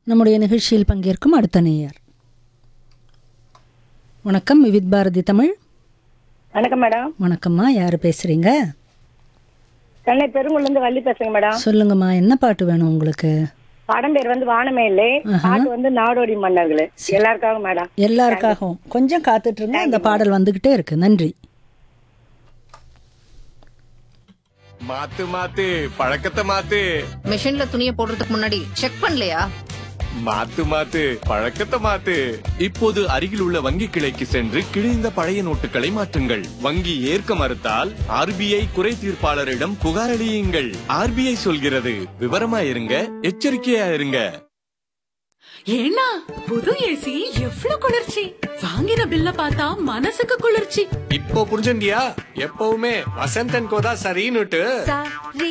நம்முடைய நிகழ்ச்சியில் பங்கேற்கும் அடுத்த நேயர் வணக்கம் விவித் பாரதி தமிழ் வணக்கம் மேடம் வணக்கம்மா யார் பேசுறீங்க சென்னை பெருங்குள்ள இருந்து வள்ளி பேசுங்க மேடம் சொல்லுங்கம்மா என்ன பாட்டு வேணும் உங்களுக்கு படம் பேர் வந்து வானமேலே பாட்டு வந்து நாடோடி மன்னர்களே எல்லாருக்காகவும் மேடம் எல்லாருக்காகவும் கொஞ்சம் காத்துட்டு இருங்க அந்த பாடல் வந்துகிட்டே இருக்கு நன்றி மாத்து மாத்து பழக்கத்தை மாத்து மிஷின்ல துணியை போடுறதுக்கு முன்னாடி செக் பண்ணலையா மாத்து மாத்து பழக்கத்தை மாத்து இப்போது அருகில் உள்ள வங்கி கிளைக்கு சென்று கிழிந்த பழைய நோட்டுகளை மாற்றுங்கள் வங்கி ஏற்க மறுத்தால் ஆர்பிஐ குறை தீர்ப்பாளரிடம் புகார் அளியுங்கள் ஆர்பிஐ சொல்கிறது விவரமா இருங்க எச்சரிக்கையா இருங்க ஏன்னா புது ஏசி எவ்வளவு குளிர்ச்சி வாங்கின பில்ல பார்த்தா மனசுக்கு குளிர்ச்சி இப்போ புரிஞ்சுண்டியா எப்பவுமே வசந்தன் கோதா சரின்னுட்டு சரி